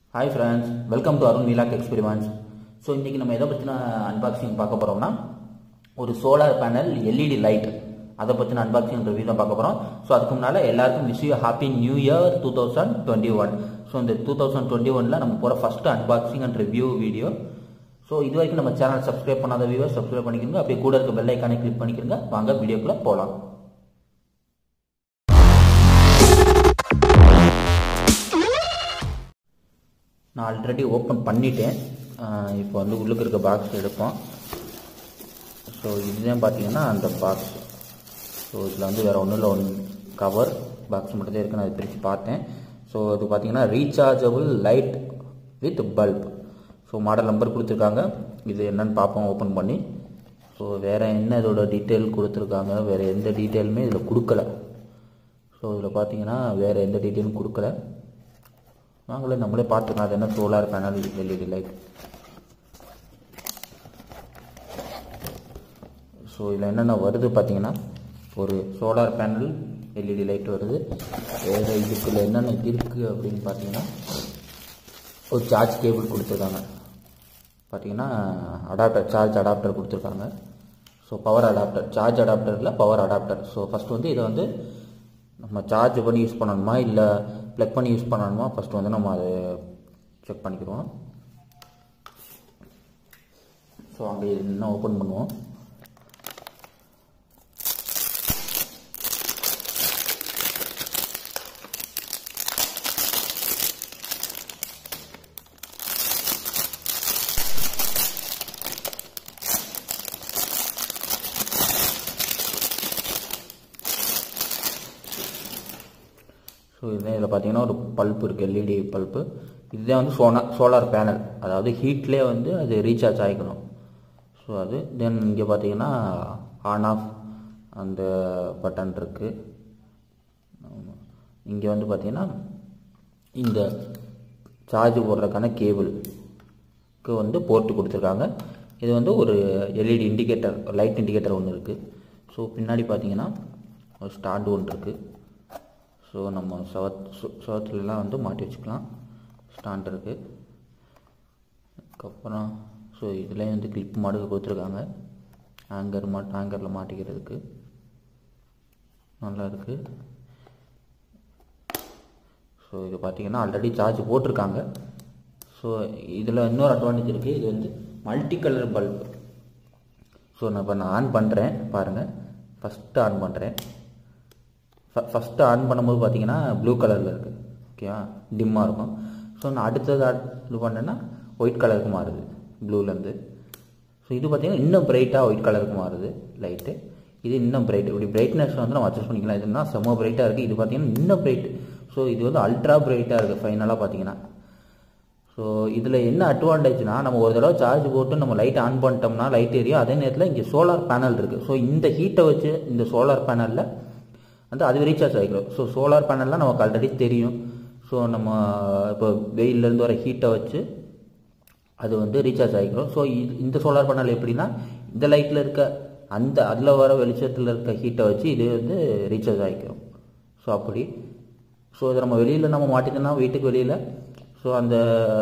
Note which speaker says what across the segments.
Speaker 1: hi friends welcome to Arun நீலாக் experiments so இன்றைக்கி நம்ம எதை பற்றின அன்பாக்சிங் பார்க்க போகிறோம்னா ஒரு சோலார் பேனல் எல்இடி லைட் அதை பற்றின அன்பாக்சிங் ரிவ்யூ தான் பார்க்க போகிறோம் ஸோ அதுக்கு முன்னால் எல்லாருக்கும் wish you happy new year two thousand twenty one so இந்த டூ தௌசண்ட் டுவெண்ட்டி ஒனில் நம்ம போகிற first unboxing and review video so இது வரைக்கும் நம்ம சேனல் சப்ஸ்கிரைப் பண்ணாத வியூவர் சப்ஸ்கிரைப் பண்ணிக்கிறங்க அப்படியே கூட இருக்க பெல் ஐக்கானை கிளிக் பண்ணிக்கிறங்க வாங்க வீடியோக்குள்ளே போகலாம் நான் ஆல்ரெடி ஓப்பன் பண்ணிட்டேன் இப்போ வந்து உள்ளுக்கு இருக்க பாக்ஸ் எடுப்போம் ஸோ இதுதான் பார்த்தீங்கன்னா அந்த பாக்ஸ் ஸோ இதில் வந்து வேறு ஒன்றும் இல்லை ஒன் கவர் பாக்ஸ் மட்டும் தான் இருக்குன்னு அதை பிரித்து பார்த்தேன் ஸோ இது பார்த்தீங்கன்னா rechargeable light with bulb so model number கொடுத்துருக்காங்க இது என்னன்னு பார்ப்போம் ஓப்பன் பண்ணி ஸோ வேறு என்ன இதோட டீட்டெயில் கொடுத்துருக்காங்க வேறு எந்த டீட்டெயிலுமே இதில் கொடுக்கல ஸோ இதில் பார்த்தீங்கன்னா வேறு எந்த டீட்டெயிலும் கொடுக்கல நாங்களே நம்மளே பார்த்துக்கலாம் அது என்ன solar panel LED light so இதில் என்னென்ன வருது பார்த்தீங்கன்னா ஒரு சோலார் பேனல் எல்இடி லைட் வருது வேறு இதுக்குள்ள என்னென்ன இருக்குது அப்படின்னு பார்த்தீங்கன்னா ஒரு சார்ஜ் கேபிள் கொடுத்துருக்காங்க பார்த்தீங்கன்னா அடாப்டர் சார்ஜ் அடாப்டர் கொடுத்துருக்காங்க ஸோ பவர் அடாப்டர் சார்ஜ் அடாப்டரில் பவர் அடாப்டர் ஸோ ஃபஸ்ட்டு வந்து இதை வந்து நம்ம சார்ஜ் பண்ணி யூஸ் பண்ணணுமா இல்லை ப்ளக் பண்ணி யூஸ் பண்ணணுமா ஃபஸ்ட்டு வந்து நம்ம அதை செக் பண்ணிக்கிறோம் ஸோ அங்கே இன்னும் ஓப்பன் பண்ணுவோம் ஸோ இதுதான் இதில் பார்த்தீங்கன்னா ஒரு பல்ப் இருக்குது எல்இடி பல்ப்பு இதுதான் வந்து சோனா சோலார் பேனல் அதாவது ஹீட்லேயே வந்து அது ரீசார்ஜ் ஆகிக்கணும் ஸோ அது தென் இங்கே பார்த்தீங்கன்னா ஆன் ஆஃப் அந்த பட்டன் இருக்குது இங்கே வந்து பார்த்தீங்கன்னா இந்த சார்ஜ் போடுறதுக்கான கேபிளுக்கு வந்து போர்ட்டு கொடுத்துருக்காங்க இது வந்து ஒரு எல்இடி இண்டிகேட்டர் லைட் இண்டிகேட்டர் ஒன்று இருக்குது ஸோ பின்னாடி பார்த்தீங்கன்னா ஒரு ஸ்டாண்டு ஒன்று இருக்குது ஸோ நம்ம சவத் சவத்துலலாம் வந்து மாட்டி வச்சுக்கலாம் ஸ்டாண்ட் இருக்குது அதுக்கப்புறம் ஸோ இதுலேயும் வந்து கிளிப் மாடுக்கு கொடுத்துருக்காங்க ஆங்கர் மா ஆங்கரில் மாட்டிக்கிறதுக்கு நல்லா இருக்குது ஸோ இது பார்த்திங்கன்னா ஆல்ரெடி சார்ஜ் போட்டிருக்காங்க ஸோ இதில் இன்னொரு அட்வான்டேஜ் இருக்குது இது வந்து மல்டி கலர் பல்ப் ஸோ நான் இப்போ நான் ஆன் பண்ணுறேன் பாருங்கள் ஃபஸ்ட்டு ஆன் பண்ணுறேன் ஃபஸ்ட்டு ஆன் பண்ணும்போது பார்த்தீங்கன்னா ப்ளூ கலரில் இருக்குது ஓகேவா டிம்மாக இருக்கும் ஸோ நான் அடுத்தது இது பண்ணேன்னா ஒயிட் கலருக்கு மாறுது ப்ளூலேருந்து ஸோ இது பார்த்தீங்கன்னா இன்னும் பிரைட்டாக ஒயிட் கலருக்கு மாறுது லைட்டு இது இன்னும் பிரைட் இப்படி பிரைட்னஸ் வந்து நம்ம அட்ஜஸ்ட் பண்ணிக்கலாம் இதுனா செம்ம பிரைட்டாக இருக்குது இது பார்த்தீங்கன்னா இன்னும் பிரைட் ஸோ இது வந்து அல்ட்ரா பிரைட்டாக இருக்குது ஃபைனலாக பார்த்தீங்கன்னா ஸோ இதில் என்ன அட்வான்டேஜ்னா நம்ம ஒரு தடவை சார்ஜ் போட்டு நம்ம லைட் ஆன் பண்ணிட்டோம்னா லைட் எரியும் அதே நேரத்தில் இங்கே சோலார் பேனல் இருக்குது ஸோ இந்த ஹீட்டை வச்சு இந்த சோலார் பேனலில் வந்து அது ரீசார்ஜ் ஆகிக்கிறோம் ஸோ சோலார் பேனல்லாம் நமக்கு ஆல்ரெடி தெரியும் ஸோ நம்ம இப்போ வெயிலேருந்து வர ஹீட்டை வச்சு அது வந்து ரீசார்ஜ் ஆகிக்கிறோம் ஸோ இந்த சோலார் பேனல் எப்படின்னா இந்த லைட்டில் இருக்க அந்த அதில் வர வெளிச்சத்தில் இருக்க ஹீட்டை வச்சு இது வந்து ரீசார்ஜ் ஆகிக்கிறோம் ஸோ அப்படி ஸோ இதை நம்ம வெளியில் நம்ம மாட்டிட்டோம்னா வீட்டுக்கு வெளியில் ஸோ அந்த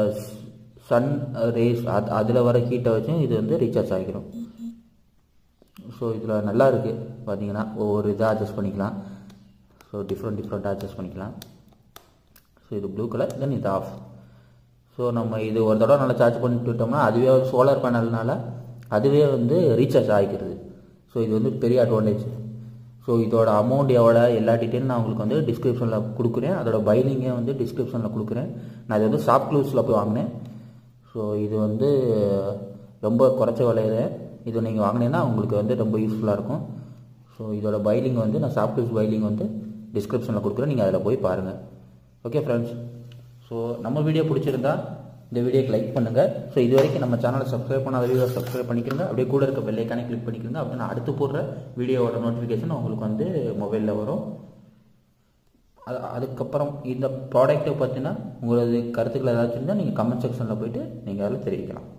Speaker 1: சன் ரேஸ் அது அதில் வர ஹீட்டை வச்சும் இது வந்து ரீசார்ஜ் ஆகிக்கிறோம் ஸோ இதில் நல்லா இருக்குது பார்த்தீங்கன்னா ஒவ்வொரு இதாக அட்ஜஸ்ட் பண்ணிக்கலாம் ஸோ டிஃப்ரெண்ட் டிஃப்ரெண்ட்டாக அட்ஜஸ்ட் பண்ணிக்கலாம் ஸோ இது ப்ளூ கலர் தென் இது ஆஃப் ஸோ நம்ம இது ஒரு தடவை நல்லா சார்ஜ் பண்ணிட்டு விட்டோம்னா அதுவே சோலார் பேனல்னால அதுவே வந்து ரீசார்ஜ் ஆகிக்கிறது ஸோ இது வந்து பெரிய அட்வான்டேஜ் ஸோ இதோட அமௌண்ட் எவ்வளோ எல்லா டீட்டெயிலும் நான் உங்களுக்கு வந்து டிஸ்கிரிப்ஷனில் கொடுக்குறேன் அதோட பைலிங்கே வந்து டிஸ்கிரிப்ஷனில் கொடுக்குறேன் நான் இது வந்து ஷாப் க்ளூஸில் போய் வாங்கினேன் ஸோ இது வந்து ரொம்ப குறைச்ச விலையில இது நீங்கள் வாங்கினீங்கன்னா உங்களுக்கு வந்து ரொம்ப யூஸ்ஃபுல்லாக இருக்கும் ஸோ இதோட பைலிங் வந்து நான் சாஃப்ட்வேர்ஸ் பைலிங் வந்து டிஸ்கிரிப்ஷனில் கொடுக்குறேன் நீங்கள் அதில் போய் பாருங்கள் ஓகே ஃப்ரெண்ட்ஸ் ஸோ நம்ம வீடியோ பிடிச்சிருந்தா இந்த வீடியோக்கு லைக் பண்ணுங்கள் ஸோ இது வரைக்கும் நம்ம சேனலை சப்ஸ்கிரைப் பண்ணாத வீடியோ சப்ஸ்கிரைப் பண்ணிக்கிறங்க அப்படியே கூட இருக்க பெல்லைக்கானே கிளிக் பண்ணிக்கிறங்க அப்படி நான் அடுத்து போடுற வீடியோவோட நோட்டிஃபிகேஷன் உங்களுக்கு வந்து மொபைலில் வரும் அது அதுக்கப்புறம் இந்த ப்ராடக்ட்டை பற்றினா உங்களது கருத்துக்கள் ஏதாச்சும் இருந்தால் நீங்கள் கமெண்ட் செக்ஷனில் போயிட்டு நீங்கள் அதில் தெரிவிக்கலாம்